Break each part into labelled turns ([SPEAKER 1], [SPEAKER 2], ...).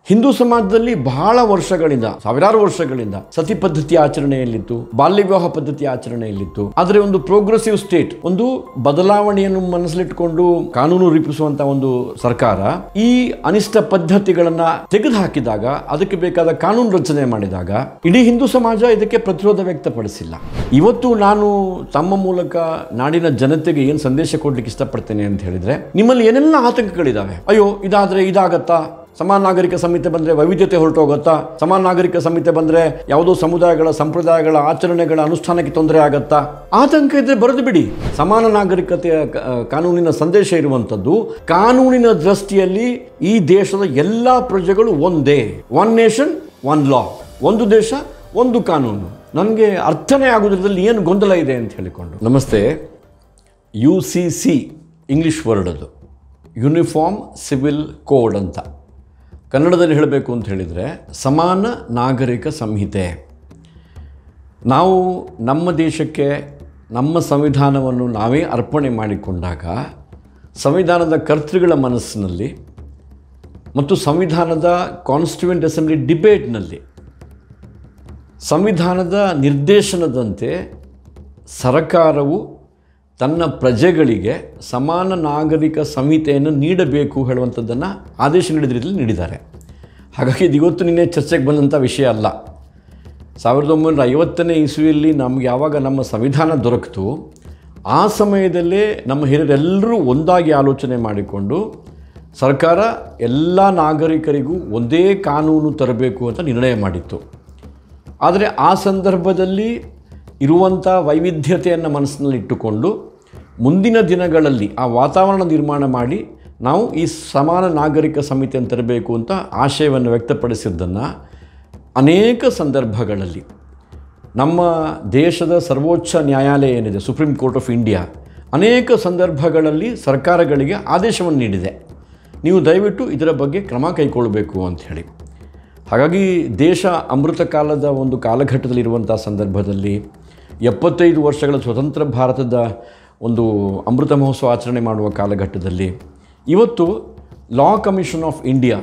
[SPEAKER 1] ಹಿಂದೂ ಸಮಾಜದಲ್ಲಿ ಬಹಳ ವರ್ಷಗಳಿಂದ ಸಾವಿರಾರು ವರ್ಷಗಳಿಂದ ಸತಿ ಪದ್ಧತಿ ಆಚರಣೆಯಲ್ಲಿತ್ತು ಬಾಲ್ಯ ವಿವಾಹ ಪದ್ಧತಿ ಆಚರಣೆಯಲ್ಲಿತ್ತು ಆದರೆ ಒಂದು ಪ್ರೋಗ್ರೆಸಿವ್ ಸ್ಟೇಟ್ ಒಂದು ಬದಲಾವಣೆಯನ್ನು ಮನಸ್ಸಲ್ಲಿಟ್ಟುಕೊಂಡು ಕಾನೂನು ರೂಪಿಸುವಂತ ಒಂದು ಸರ್ಕಾರ ಈ ಅನಿಷ್ಟ ಪದ್ಧತಿಗಳನ್ನ ತೆಗೆದುಹಾಕಿದಾಗ ಅದಕ್ಕೆ ಬೇಕಾದ ಕಾನೂನು ರಚನೆ ಮಾಡಿದಾಗ ಇಡೀ ಹಿಂದೂ ಸಮಾಜ ಇದಕ್ಕೆ ಪ್ರತಿರೋಧ ವ್ಯಕ್ತಪಡಿಸಿಲ್ಲ ಇವತ್ತು ನಾನು ತಮ್ಮ ಮೂಲಕ ನಾಡಿನ ಜನತೆಗೆ ಏನು ಸಂದೇಶ ಕೊಡ್ಲಿಕ್ಕೆ ಇಷ್ಟಪಡ್ತೇನೆ ಅಂತ ಹೇಳಿದ್ರೆ ನಿಮ್ಮಲ್ಲಿ ಏನೆಲ್ಲ ಆತಂಕಗಳಿದಾವೆ ಅಯ್ಯೋ ಇದಾದ್ರೆ ಇದಾಗತ್ತಾ ಸಮಾನ ನಾಗರಿಕ ಸಂಹಿತೆ ಬಂದರೆ ವೈವಿಧ್ಯತೆ ಹೊರಟೋಗುತ್ತಾ ಸಮಾನ ನಾಗರಿಕ ಸಂಹಿತೆ ಬಂದರೆ ಯಾವುದೋ ಸಮುದಾಯಗಳ ಸಂಪ್ರದಾಯಗಳ ಆಚರಣೆಗಳ ಅನುಷ್ಠಾನಕ್ಕೆ ತೊಂದರೆ ಆಗತ್ತಾ ಆತಂಕ ಇದ್ರೆ ಬರೆದು ಬಿಡಿ ಸಮಾನ ನಾಗರಿಕತೆಯ ಕ- ಕಾನೂನಿನ ಸಂದೇಶ ಇರುವಂಥದ್ದು ಕಾನೂನಿನ ದೃಷ್ಟಿಯಲ್ಲಿ ಈ ದೇಶದ ಎಲ್ಲ ಪ್ರಜೆಗಳು ಒಂದೇ ಒನ್ ನೇಷನ್ ಒನ್ ಲಾ ಒಂದು ದೇಶ ಒಂದು ಕಾನೂನು ನನಗೆ ಅರ್ಥನೇ ಆಗೋದ್ರಲ್ಲಿ ಏನು ಗೊಂದಲ ಇದೆ ಅಂತ ಹೇಳಿಕೊಂಡು ನಮಸ್ತೆ U C C English word ಅದು ಯೂನಿಫಾರ್ಮ್ ಸಿವಿಲ್ ಕೋಡ್ ಅಂತ ಕನ್ನಡದಲ್ಲಿ ಹೇಳಬೇಕು ಅಂತ ಹೇಳಿದರೆ ಸಮಾನ ನಾಗರಿಕ ಸಂಹಿತೆ ನಾವು ನಮ್ಮ ದೇಶಕ್ಕೆ ನಮ್ಮ ಸಂವಿಧಾನವನ್ನು ನಾವೇ ಅರ್ಪಣೆ ಮಾಡಿಕೊಂಡಾಗ ಸಂವಿಧಾನದ ಕರ್ತೃಗಳ ಮನಸ್ಸಿನಲ್ಲಿ ಮತ್ತು ಸಂವಿಧಾನದ ಕಾನ್ಸ್ಟಿಟ್ಯೂಯೆಂಟ್ ಅಸೆಂಬ್ಲಿ ಡಿಬೇಟ್ನಲ್ಲಿ ಸಂವಿಧಾನದ ನಿರ್ದೇಶನದಂತೆ ಸರಕಾರವು ತನ್ನ ಪ್ರಜೆಗಳಿಗೆ ಸಮಾನ ನಾಗರಿಕ ಸಂಹಿತೆಯನ್ನು ನೀಡಬೇಕು ಹೇಳುವಂಥದ್ದನ್ನು ಆದೇಶ ನೀಡಿದ ರೀತಿಯಲ್ಲಿ ನೀಡಿದ್ದಾರೆ ಹಾಗಾಗಿ ಇದು ಇವತ್ತು ನಿನ್ನೆ ಚರ್ಚೆಗೆ ಬಂದಂಥ ವಿಷಯ ಅಲ್ಲ ಸಾವಿರದ ಒಂಬೈನೂರ ಐವತ್ತನೇ ಇಸ್ವಿಯಲ್ಲಿ ನಮ್ಗೆ ಯಾವಾಗ ನಮ್ಮ ಸಂವಿಧಾನ ದೊರಕಿತು ಆ ಸಮಯದಲ್ಲೇ ನಮ್ಮ ಹಿರಿಯರೆಲ್ಲರೂ ಒಂದಾಗಿ ಆಲೋಚನೆ ಮಾಡಿಕೊಂಡು ಸರ್ಕಾರ ಎಲ್ಲ ನಾಗರಿಕರಿಗೂ ಒಂದೇ ಕಾನೂನು ತರಬೇಕು ಅಂತ ನಿರ್ಣಯ ಮಾಡಿತ್ತು ಆದರೆ ಆ ಸಂದರ್ಭದಲ್ಲಿ ಇರುವಂಥ ವೈವಿಧ್ಯತೆಯನ್ನು ಮನಸ್ಸಿನಲ್ಲಿ ಇಟ್ಟುಕೊಂಡು ಮುಂದಿನ ದಿನಗಳಲ್ಲಿ ಆ ವಾತಾವರಣ ನಿರ್ಮಾಣ ಮಾಡಿ ನಾವು ಈ ಸಮಾನ ನಾಗರಿಕ ಸಮಿತಿಯನ್ನು ತರಬೇಕು ಅಂತ ಆಶಯವನ್ನು ವ್ಯಕ್ತಪಡಿಸಿದ್ದನ್ನು ಅನೇಕ ಸಂದರ್ಭಗಳಲ್ಲಿ ನಮ್ಮ ದೇಶದ ಸರ್ವೋಚ್ಚ ನ್ಯಾಯಾಲಯ ಏನಿದೆ ಸುಪ್ರೀಂ ಕೋರ್ಟ್ ಆಫ್ ಇಂಡಿಯಾ ಅನೇಕ ಸಂದರ್ಭಗಳಲ್ಲಿ ಸರ್ಕಾರಗಳಿಗೆ ಆದೇಶವನ್ನು ನೀಡಿದೆ ನೀವು ದಯವಿಟ್ಟು ಇದರ ಬಗ್ಗೆ ಕ್ರಮ ಕೈಗೊಳ್ಳಬೇಕು ಅಂತ ಹೇಳಿ ಹಾಗಾಗಿ ದೇಶ ಅಮೃತ ಕಾಲದ ಒಂದು ಕಾಲಘಟ್ಟದಲ್ಲಿರುವಂಥ ಸಂದರ್ಭದಲ್ಲಿ ಎಪ್ಪತ್ತೈದು ವರ್ಷಗಳ ಸ್ವತಂತ್ರ ಭಾರತದ ಒಂದು ಅಮೃತ ಮಹೋತ್ಸವ ಆಚರಣೆ ಮಾಡುವ ಕಾಲಘಟ್ಟದಲ್ಲಿ ಇವತ್ತು law commission of India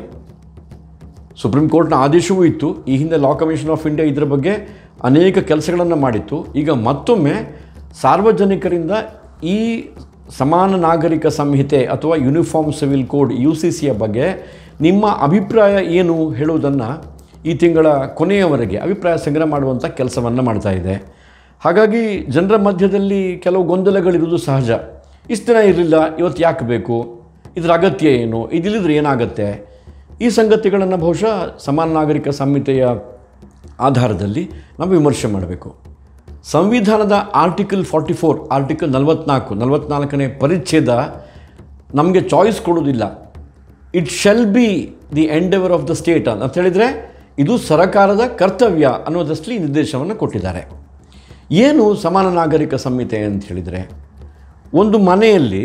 [SPEAKER 1] supreme ಕೋರ್ಟ್ನ ಆದೇಶವೂ ಇತ್ತು ಈ ಹಿಂದೆ ಲಾ ಕಮಿಷನ್ ಆಫ್ ಇಂಡಿಯಾ ಇದರ ಬಗ್ಗೆ ಅನೇಕ ಕೆಲಸಗಳನ್ನು ಮಾಡಿತ್ತು ಈಗ ಮತ್ತೊಮ್ಮೆ ಸಾರ್ವಜನಿಕರಿಂದ ಈ ಸಮಾನ ನಾಗರಿಕ ಸಂಹಿತೆ ಅಥವಾ uniform civil code U C ಸಿಯ ಬಗ್ಗೆ ನಿಮ್ಮ ಅಭಿಪ್ರಾಯ ಏನು ಹೇಳುವುದನ್ನು ಈ ತಿಂಗಳ ಕೊನೆಯವರೆಗೆ ಅಭಿಪ್ರಾಯ ಸಂಗ್ರಹ ಮಾಡುವಂಥ ಕೆಲಸವನ್ನು ಮಾಡ್ತಾ ಇದೆ ಹಾಗಾಗಿ ಜನರ ಮಧ್ಯದಲ್ಲಿ ಕೆಲವು ಗೊಂದಲಗಳಿರುವುದು ಸಹಜ ಇಷ್ಟು ದಿನ ಇರಲಿಲ್ಲ ಇವತ್ತು ಯಾಕೆ ಬೇಕು ಇದರ ಅಗತ್ಯ ಏನು ಇದಿಲ್ಲದ್ರೆ ಏನಾಗುತ್ತೆ ಈ ಸಂಗತಿಗಳನ್ನು ಬಹುಶಃ ಸಮಾನ ನಾಗರಿಕ ಸಂಹಿತೆಯ ಆಧಾರದಲ್ಲಿ ನಾವು ವಿಮರ್ಶೆ ಮಾಡಬೇಕು ಸಂವಿಧಾನದ ಆರ್ಟಿಕಲ್ ಫಾರ್ಟಿ ಫೋರ್ ಆರ್ಟಿಕಲ್ ನಲವತ್ನಾಲ್ಕು ನಲವತ್ನಾಲ್ಕನೇ ಪರಿಚ್ಛೇದ ನಮಗೆ ಚಾಯ್ಸ್ ಕೊಡೋದಿಲ್ಲ it shall be the endeavour of the state ಅಂತ ಹೇಳಿದರೆ ಇದು ಸರಕಾರದ ಕರ್ತವ್ಯ ಅನ್ನೋದಷ್ಟಲ್ಲಿ ನಿರ್ದೇಶನವನ್ನು ಕೊಟ್ಟಿದ್ದಾರೆ ಏನು ಸಮಾನ ನಾಗರಿಕ ಸಂಹಿತೆ ಅಂತ ಹೇಳಿದರೆ ಒಂದು ಮನೆಯಲ್ಲಿ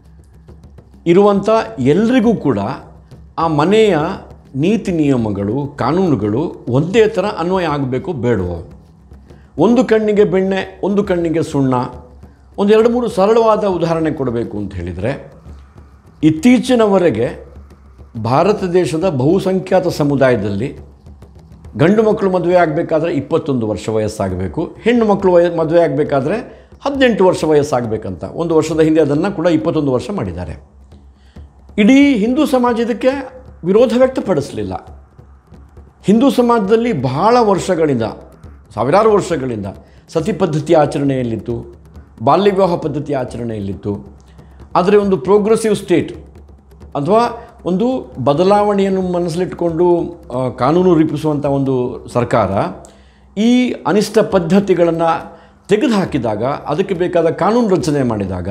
[SPEAKER 1] ಇರುವಂಥ ಎಲ್ರಿಗೂ ಕೂಡ ಆ ಮನೆಯ ನೀತಿ ನಿಯಮಗಳು ಕಾನೂನುಗಳು ಒಂದೇ ಥರ ಅನ್ವಯ ಆಗಬೇಕು ಬೇಡವೋ ಒಂದು ಕಣ್ಣಿಗೆ ಬೆಣ್ಣೆ ಒಂದು ಕಣ್ಣಿಗೆ ಸುಣ್ಣ ಒಂದು ಎರಡು ಮೂರು ಸರಳವಾದ ಉದಾಹರಣೆ ಕೊಡಬೇಕು ಅಂತ ಹೇಳಿದರೆ ಇತ್ತೀಚಿನವರೆಗೆ ಭಾರತ ದೇಶದ ಬಹುಸಂಖ್ಯಾತ ಸಮುದಾಯದಲ್ಲಿ ಗಂಡು ಮಕ್ಕಳು ಮದುವೆ ಆಗಬೇಕಾದ್ರೆ ಇಪ್ಪತ್ತೊಂದು ವರ್ಷ ವಯಸ್ಸಾಗಬೇಕು ಹೆಣ್ಣು ಮಕ್ಕಳು ವಯ ಮದುವೆ ಆಗಬೇಕಾದ್ರೆ ಹದಿನೆಂಟು ವರ್ಷ ವಯಸ್ಸಾಗಬೇಕಂತ ಒಂದು ವರ್ಷದ ಹಿಂದೆ ಅದನ್ನು ಕೂಡ ಇಪ್ಪತ್ತೊಂದು ವರ್ಷ ಮಾಡಿದ್ದಾರೆ ಇಡೀ ಹಿಂದೂ ಸಮಾಜ ಇದಕ್ಕೆ ವಿರೋಧ ವ್ಯಕ್ತಪಡಿಸಲಿಲ್ಲ ಹಿಂದೂ ಸಮಾಜದಲ್ಲಿ ಬಹಳ ವರ್ಷಗಳಿಂದ ಸಾವಿರಾರು ವರ್ಷಗಳಿಂದ ಸತಿ ಪದ್ಧತಿ ಆಚರಣೆಯಲ್ಲಿತ್ತು ಬಾಲ್ಯ ವಿವಾಹ ಪದ್ಧತಿ ಆಚರಣೆಯಲ್ಲಿತ್ತು ಆದರೆ ಒಂದು ಪ್ರೋಗ್ರೆಸಿವ್ ಸ್ಟೇಟ್ ಅಥವಾ ಒಂದು ಬದಲಾವಣೆಯನ್ನು ಮನಸ್ಸಲ್ಲಿಟ್ಟುಕೊಂಡು ಆ, ಕಾನೂನು ರೂಪಿಸುವಂಥ ಒಂದು ಸರ್ಕಾರ ಈ ಅನಿಷ್ಟ ಪದ್ಧತಿಗಳನ್ನು ತೆಗೆದುಹಾಕಿದಾಗ ಅದಕ್ಕೆ ಬೇಕಾದ ಕಾನೂನು ರಚನೆ ಮಾಡಿದಾಗ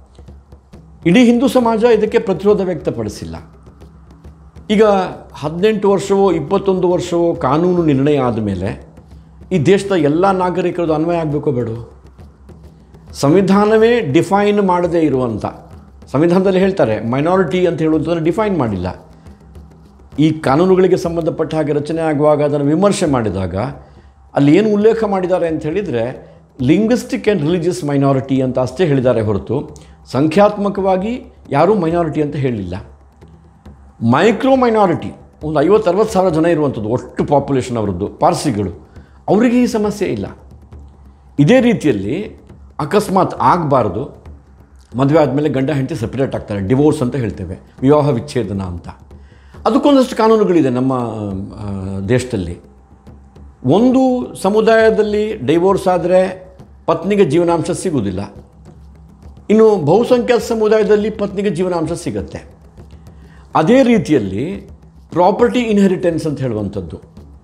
[SPEAKER 1] ಇಡೀ ಹಿಂದೂ ಸಮಾಜ ಇದಕ್ಕೆ ಪ್ರತಿರೋಧ ವ್ಯಕ್ತಪಡಿಸಿಲ್ಲ ಈಗ ಹದಿನೆಂಟು ವರ್ಷವೋ ಇಪ್ಪತ್ತೊಂದು ವರ್ಷವೋ ಕಾನೂನು ನಿರ್ಣಯ ಆದಮೇಲೆ ಈ ದೇಶದ ಎಲ್ಲ ನಾಗರಿಕರದು ಅನ್ವಯ ಆಗಬೇಕೋ ಬೇಡ ಸಂವಿಧಾನವೇ ಡಿಫೈನ್ ಮಾಡದೇ ಇರುವಂಥ ಸಂವಿಧಾನದಲ್ಲಿ ಹೇಳ್ತಾರೆ ಮೈನಾರಿಟಿ ಅಂತ ಹೇಳುವಂಥದ್ದನ್ನು ಡಿಫೈನ್ ಮಾಡಿಲ್ಲ ಈ ಕಾನೂನುಗಳಿಗೆ ಸಂಬಂಧಪಟ್ಟ ಹಾಗೆ ರಚನೆ ಆಗುವಾಗ ಅದನ್ನು ವಿಮರ್ಶೆ ಮಾಡಿದಾಗ ಅಲ್ಲಿ ಏನು ಉಲ್ಲೇಖ ಮಾಡಿದ್ದಾರೆ ಅಂತ ಹೇಳಿದರೆ ಲಿಂಗ್ವಿಸ್ಟಿಕ್ ಆ್ಯಂಡ್ ರಿಲಿಜಿಯಸ್ ಮೈನಾರಿಟಿ ಅಂತ ಅಷ್ಟೇ ಹೇಳಿದ್ದಾರೆ ಹೊರತು ಸಂಖ್ಯಾತ್ಮಕವಾಗಿ ಯಾರೂ ಮೈನಾರಿಟಿ ಅಂತ ಹೇಳಲಿಲ್ಲ ಮೈಕ್ರೋ ಮೈನಾರಿಟಿ ಒಂದು ಐವತ್ತು ಅರವತ್ತು ಸಾವಿರ ಜನ ಇರುವಂಥದ್ದು ಒಟ್ಟು ಪಾಪ್ಯುಲೇಷನ್ ಅವರದ್ದು ಪಾರ್ಸಿಗಳು ಅವರಿಗೆ ಈ ಸಮಸ್ಯೆ ಇಲ್ಲ ಇದೇ ರೀತಿಯಲ್ಲಿ ಅಕಸ್ಮಾತ್ ಆಗಬಾರ್ದು ಮದುವೆ ಆದಮೇಲೆ ಗಂಡ ಹೆಂಡತಿ ಸಪ್ರೇಟ್ ಆಗ್ತಾರೆ ಡಿವೋರ್ಸ್ ಅಂತ ಹೇಳ್ತೇವೆ ವಿವಾಹ ವಿಚ್ಛೇದನ ಅಂತ ಅದಕ್ಕೊಂದಷ್ಟು ಕಾನೂನುಗಳಿದೆ ನಮ್ಮ ಆ, ದೇಶದಲ್ಲಿ ಒಂದು ಸಮುದಾಯದಲ್ಲಿ ಡೈವೋರ್ಸ್ ಆದರೆ ಪತ್ನಿಗೆ ಜೀವನಾಂಶ ಸಿಗುವುದಿಲ್ಲ ಇನ್ನು ಬಹುಸಂಖ್ಯಾತ ಸಮುದಾಯದಲ್ಲಿ ಪತ್ನಿಗೆ ಜೀವನಾಂಶ ಸಿಗತ್ತೆ ಅದೇ ರೀತಿಯಲ್ಲಿ ಪ್ರಾಪರ್ಟಿ ಇನ್ಹೆರಿಟೆನ್ಸ್ ಅಂತ ಹೇಳುವಂಥದ್ದು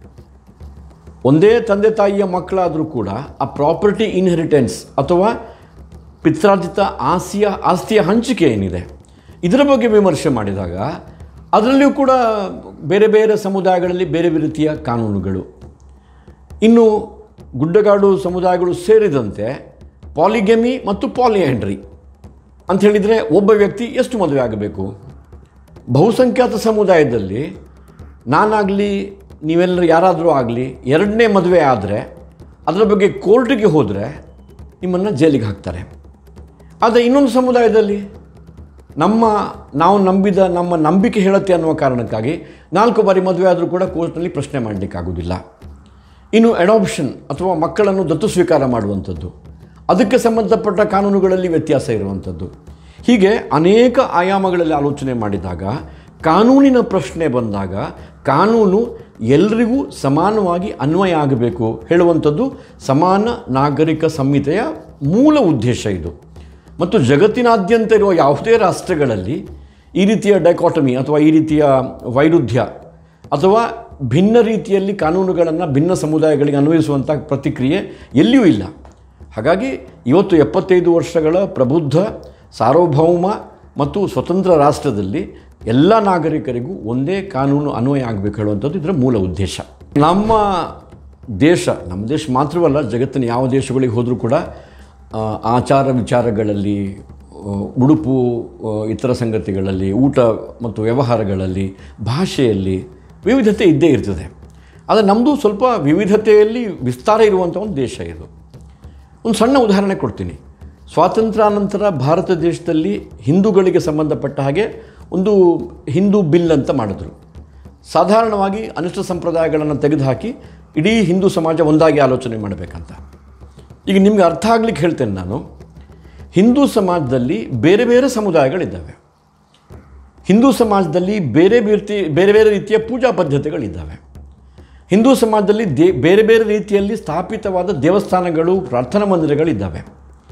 [SPEAKER 1] ಒಂದೇ ತಂದೆ ತಾಯಿಯ ಮಕ್ಕಳಾದರೂ ಕೂಡ ಆ ಪ್ರಾಪರ್ಟಿ ಇನ್ಹೆರಿಟೆನ್ಸ್ ಅಥವಾ ಪಿತ್ರಾರ್ಜಿತ ಆಸ್ತಿಯ ಆಸ್ತಿಯ ಹಂಚಿಕೆ ಏನಿದೆ ಇದರ ಬಗ್ಗೆ ವಿಮರ್ಶೆ ಮಾಡಿದಾಗ ಅದರಲ್ಲಿಯೂ ಕೂಡ ಬೇರೆ ಬೇರೆ ಸಮುದಾಯಗಳಲ್ಲಿ ಬೇರೆ ಬೇರೆ ರೀತಿಯ ಕಾನೂನುಗಳು ಇನ್ನು ಗುಡ್ಡಗಾಡು ಸಮುದಾಯಗಳು ಸೇರಿದಂತೆ ಪಾಲಿಗೆಮಿ ಮತ್ತು ಪಾಲಿಯಾಂಡ್ರಿ ಅಂತ ಹೇಳಿದರೆ ಒಬ್ಬ ವ್ಯಕ್ತಿ ಎಷ್ಟು ಮದುವೆ ಆಗಬೇಕು ಬಹುಸಂಖ್ಯಾತ ಸಮುದಾಯದಲ್ಲಿ ನಾನಾಗಲಿ ನೀವೆಲ್ಲರೂ ಯಾರಾದರೂ ಆಗಲಿ ಎರಡನೇ ಮದುವೆ ಆದರೆ ಅದರ ಬಗ್ಗೆ ಕೋರ್ಟಿಗೆ ಹೋದರೆ ನಿಮ್ಮನ್ನು ಜೈಲಿಗೆ ಹಾಕ್ತಾರೆ ಆದರೆ ಇನ್ನೊಂದು ಸಮುದಾಯದಲ್ಲಿ ನಮ್ಮ ನಾವು ನಂಬಿದ ನಮ್ಮ ನಂಬಿಕೆ ಹೇಳುತ್ತೆ ಅನ್ನುವ ಕಾರಣಕ್ಕಾಗಿ ನಾಲ್ಕು ಬಾರಿ ಮದುವೆ ಆದರೂ ಕೂಡ ಕೋರ್ಟ್ನಲ್ಲಿ ಪ್ರಶ್ನೆ ಮಾಡಲಿಕ್ಕಾಗೋದಿಲ್ಲ ಇನ್ನು ಅಡಾಪ್ಷನ್ ಅಥವಾ ಮಕ್ಕಳನ್ನು ದತ್ತು ಸ್ವೀಕಾರ ಮಾಡುವಂಥದ್ದು ಅದಕ್ಕೆ ಸಂಬಂಧಪಟ್ಟ ಕಾನೂನುಗಳಲ್ಲಿ ವ್ಯತ್ಯಾಸ ಇರುವಂಥದ್ದು ಹೀಗೆ ಅನೇಕ ಆಯಾಮಗಳಲ್ಲಿ ಆಲೋಚನೆ ಮಾಡಿದಾಗ ಕಾನೂನಿನ ಪ್ರಶ್ನೆ ಬಂದಾಗ ಕಾನೂನು ಎಲ್ರಿಗೂ ಸಮಾನವಾಗಿ ಅನ್ವಯ ಆಗಬೇಕು ಹೇಳುವಂಥದ್ದು ಸಮಾನ ನಾಗರಿಕ ಸಂಹಿತೆಯ ಮೂಲ ಉದ್ದೇಶ ಇದು ಮತ್ತು ಜಗತ್ತಿನಾದ್ಯಂತ ಇರುವ ಯಾವುದೇ ರಾಷ್ಟ್ರಗಳಲ್ಲಿ ಈ ರೀತಿಯ ಡೈಕಾಟಮಿ ಅಥವಾ ಈ ರೀತಿಯ ವೈರುಧ್ಯ ಅಥವಾ ಭಿನ್ನ ರೀತಿಯಲ್ಲಿ ಕಾನೂನುಗಳನ್ನು ಭಿನ್ನ ಸಮುದಾಯಗಳಿಗೆ ಅನ್ವಯಿಸುವಂಥ ಪ್ರತಿಕ್ರಿಯೆ ಎಲ್ಲಿಯೂ ಇಲ್ಲ ಹಾಗಾಗಿ ಇವತ್ತು ಎಪ್ಪತ್ತೈದು ವರ್ಷಗಳ ಪ್ರಬುದ್ಧ ಸಾರ್ವಭೌಮ ಮತ್ತು ಸ್ವತಂತ್ರ ರಾಷ್ಟ್ರದಲ್ಲಿ ಎಲ್ಲ ನಾಗರಿಕರಿಗೂ ಒಂದೇ ಕಾನೂನು ಅನ್ವಯ ಆಗಬೇಕು ಹೇಳುವಂಥದ್ದು ಇದರ ಮೂಲ ಉದ್ದೇಶ ನಮ್ಮ ದೇಶ ನಮ್ಮ ದೇಶ ಮಾತ್ರವಲ್ಲ ಜಗತ್ತಿನ ಯಾವ ದೇಶಗಳಿಗೆ ಹೋದರೂ ಕೂಡ ಆ, ಆಚಾರ ವಿಚಾರಗಳಲ್ಲಿ ಆ, ಉಡುಪು ಆ, ಇತರ ಸಂಗತಿಗಳಲ್ಲಿ ಊಟ ಮತ್ತು ವ್ಯವಹಾರಗಳಲ್ಲಿ ಭಾಷೆಯಲ್ಲಿ ವಿವಿಧತೆ ಇದ್ದೇ ಇರ್ತದೆ ಆದರೆ ನಮ್ಮದು ಸ್ವಲ್ಪ ವಿವಿಧತೆಯಲ್ಲಿ ವಿಸ್ತಾರ ಇರುವಂಥ ಒಂದು ದೇಶ ಇದು ಒಂದು ಸಣ್ಣ ಉದಾಹರಣೆ ಕೊಡ್ತೀನಿ ಸ್ವಾತಂತ್ರ್ಯಾನಂತರ ಭಾರತ ದೇಶದಲ್ಲಿ ಹಿಂದೂಗಳಿಗೆ ಸಂಬಂಧಪಟ್ಟ ಹಾಗೆ ಒಂದು ಹಿಂದೂ ಬಿಲ್ ಅಂತ ಮಾಡಿದ್ರು ಸಾಧಾರಣವಾಗಿ ಅನಿಷ್ಟ ಸಂಪ್ರದಾಯಗಳನ್ನು ತೆಗೆದುಹಾಕಿ ಇಡೀ ಹಿಂದೂ ಸಮಾಜ ಒಂದಾಗಿ ಆಲೋಚನೆ ಮಾಡಬೇಕಂತ ಈಗ ನಿಮಗೆ ಅರ್ಥ ಆಗ್ಲಿಕ್ಕೆ ಹೇಳ್ತೇನೆ ನಾನು ಹಿಂದೂ ಸಮಾಜದಲ್ಲಿ ಬೇರೆ ಬೇರೆ ಸಮುದಾಯಗಳಿದ್ದಾವೆ ಹಿಂದೂ ಸಮಾಜದಲ್ಲಿ ಬೇರೆ ರೀತಿ ಬೇರೆ ಬೇರೆ ರೀತಿಯ ಪೂಜಾ ಪದ್ಧತಿಗಳಿದ್ದಾವೆ ಹಿಂದೂ ಸಮಾಜದಲ್ಲಿ ದೇ ಬೇರೆ ಬೇರೆ ರೀತಿಯಲ್ಲಿ ಸ್ಥಾಪಿತವಾದ ದೇವಸ್ಥಾನಗಳು ಪ್ರಾರ್ಥನಾ ಮಂದಿರಗಳಿದ್ದಾವೆ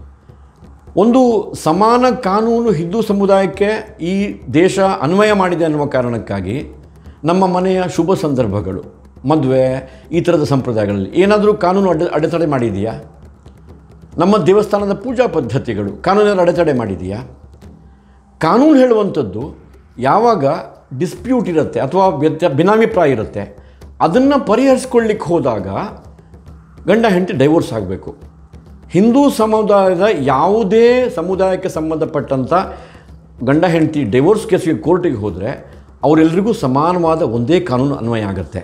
[SPEAKER 1] ಒಂದು ಸಮಾನ ಕಾನೂನು ಹಿಂದೂ ಸಮುದಾಯಕ್ಕೆ ಈ ದೇಶ ಅನ್ವಯ ಮಾಡಿದೆ ಅನ್ನುವ ಕಾರಣಕ್ಕಾಗಿ ನಮ್ಮ ಮನೆಯ ಶುಭ ಸಂದರ್ಭಗಳು ಮದುವೆ ಈ ಥರದ ಸಂಪ್ರದಾಯಗಳಲ್ಲಿ ಏನಾದರೂ ಕಾನೂನು ಅಡೆ ಅಡೆತಡೆ ಮಾಡಿದೆಯಾ ನಮ್ಮ ದೇವಸ್ಥಾನದ ಪೂಜಾ ಪದ್ಧತಿಗಳು ಕಾನೂನಲ್ಲಿ ಅಡೆತಡೆ ಮಾಡಿದೆಯಾ ಕಾನೂನು ಹೇಳುವಂಥದ್ದು ಯಾವಾಗ ಡಿಸ್ಪ್ಯೂಟ್ ಇರುತ್ತೆ ಅಥವಾ ವ್ಯತ್ಯ ಭಿನ್ನಾಭಿಪ್ರಾಯ ಇರುತ್ತೆ ಅದನ್ನು ಪರಿಹರಿಸ್ಕೊಳ್ಳಿಕ್ಕೆ ಹೋದಾಗ ಗಂಡ ಹೆಂಡತಿ ಡೈವೋರ್ಸ್ ಆಗಬೇಕು ಹಿಂದೂ ಸಮುದಾಯದ ಯಾವುದೇ ಸಮುದಾಯಕ್ಕೆ ಸಂಬಂಧಪಟ್ಟಂಥ ಗಂಡ ಹೆಂಡತಿ ಡೈವೋರ್ಸ್ ಕೇಸ್ಗೆ ಕೋರ್ಟಿಗೆ ಹೋದರೆ ಅವರೆಲ್ಲರಿಗೂ ಸಮಾನವಾದ ಒಂದೇ ಕಾನೂನು ಅನ್ವಯ ಆಗುತ್ತೆ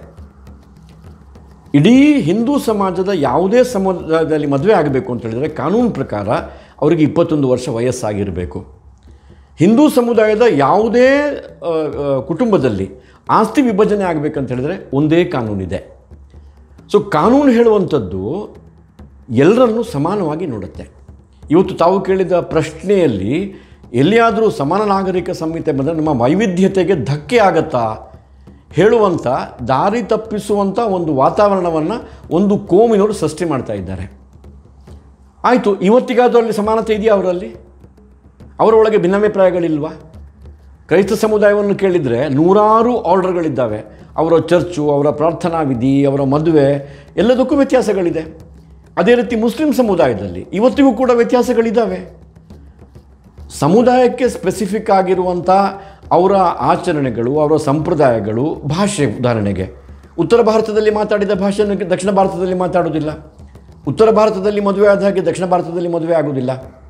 [SPEAKER 1] ಇಡೀ ಹಿಂದೂ ಸಮಾಜದ ಯಾವುದೇ ಸಮುದಾಯದಲ್ಲಿ ಮದುವೆ ಆಗಬೇಕು ಅಂತ ಹೇಳಿದರೆ ಕಾನೂನು ಪ್ರಕಾರ ಅವರಿಗೆ ಇಪ್ಪತ್ತೊಂದು ವರ್ಷ ವಯಸ್ಸಾಗಿರಬೇಕು ಹಿಂದೂ ಸಮುದಾಯದ ಯಾವುದೇ ಆ, ಆ, ಕುಟುಂಬದಲ್ಲಿ ಆಸ್ತಿ ವಿಭಜನೆ ಆಗಬೇಕಂತ ಹೇಳಿದರೆ ಒಂದೇ ಕಾನೂನಿದೆ ಸೊ ಕಾನೂನು ಹೇಳುವಂಥದ್ದು ಎಲ್ಲರನ್ನೂ ಸಮಾನವಾಗಿ ನೋಡುತ್ತೆ ಇವತ್ತು ತಾವು ಕೇಳಿದ ಪ್ರಶ್ನೆಯಲ್ಲಿ ಎಲ್ಲಿಯಾದರೂ ಸಮಾನ ನಾಗರಿಕ ಸಂಹಿತೆ ಬಂದರೆ ನಮ್ಮ ವೈವಿಧ್ಯತೆಗೆ ಧಕ್ಕೆ ಆಗತ್ತಾ ಹೇಳುವಂಥ ದಾರಿ ತಪ್ಪಿಸುವಂಥ ಒಂದು ವಾತಾವರಣವನ್ನು ಒಂದು ಕೋಮಿನವರು ಸೃಷ್ಟಿ ಮಾಡ್ತಾ ಇದ್ದಾರೆ ಆಯಿತು ಇವತ್ತಿಗಾದರೂ ಅಲ್ಲಿ ಸಮಾನತೆ ಇದೆಯಾ ಅವರಲ್ಲಿ ಅವರೊಳಗೆ ಭಿನ್ನಾಭಿಪ್ರಾಯಗಳಿಲ್ವಾ ಕ್ರೈಸ್ತ ಸಮುದಾಯವನ್ನು ಕೇಳಿದರೆ ನೂರಾರು ಆರ್ಡರ್ಗಳಿದ್ದಾವೆ ಅವರ ಚರ್ಚು ಅವರ ಪ್ರಾರ್ಥನಾ ವಿಧಿ ಅವರ ಮದುವೆ ಎಲ್ಲದಕ್ಕೂ ವ್ಯತ್ಯಾಸಗಳಿದೆ ಅದೇ ರೀತಿ ಮುಸ್ಲಿಂ ಸಮುದಾಯದಲ್ಲಿ ಇವತ್ತಿಗೂ ಕೂಡ ವ್ಯತ್ಯಾಸಗಳಿದ್ದಾವೆ ಸಮುದಾಯಕ್ಕೆ ಸ್ಪೆಸಿಫಿಕ್ ಆಗಿರುವಂಥ ಅವರ ಆಚರಣೆಗಳು ಅವರ ಸಂಪ್ರದಾಯಗಳು ಭಾಷೆ ಉದಾಹರಣೆಗೆ ಉತ್ತರ ಭಾರತದಲ್ಲಿ ಮಾತಾಡಿದ ಭಾಷೆಯನ್ನು ದಕ್ಷಿಣ ಭಾರತದಲ್ಲಿ ಮಾತಾಡೋದಿಲ್ಲ ಉತ್ತರ ಭಾರತದಲ್ಲಿ ಮದುವೆ ಆದ ಹಾಗೆ ದಕ್ಷಿಣ ಭಾರತದಲ್ಲಿ ಮದುವೆ ಆಗೋದಿಲ್ಲ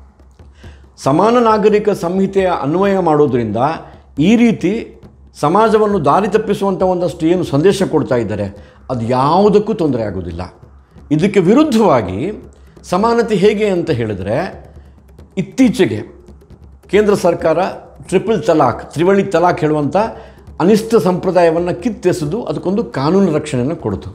[SPEAKER 1] ಸಮಾನ ನಾಗರಿಕ ಸಂಹಿತೆಯ ಅನ್ವಯ ಮಾಡೋದ್ರಿಂದ ಈ ರೀತಿ ಸಮಾಜವನ್ನು ದಾರಿ ತಪ್ಪಿಸುವಂಥ ಒಂದಷ್ಟು ಏನು ಸಂದೇಶ ಕೊಡ್ತಾ ಇದ್ದಾರೆ ಅದು ಯಾವುದಕ್ಕೂ ತೊಂದರೆ ಆಗೋದಿಲ್ಲ ಇದಕ್ಕೆ ವಿರುದ್ಧವಾಗಿ ಸಮಾನತೆ ಹೇಗೆ ಅಂತ ಹೇಳಿದರೆ ಇತ್ತೀಚೆಗೆ ಕೇಂದ್ರ ಸರ್ಕಾರ ಟ್ರಿಪಲ್ ತಲಾಕ್ ತ್ರಿವಳಿ ತಲಾಕ್ ಹೇಳುವಂಥ ಅನಿಷ್ಟ ಸಂಪ್ರದಾಯವನ್ನು ಕಿತ್ತೆಸೆದು ಅದಕ್ಕೊಂದು ಕಾನೂನು ರಕ್ಷಣೆಯನ್ನು ಕೊಡ್ತು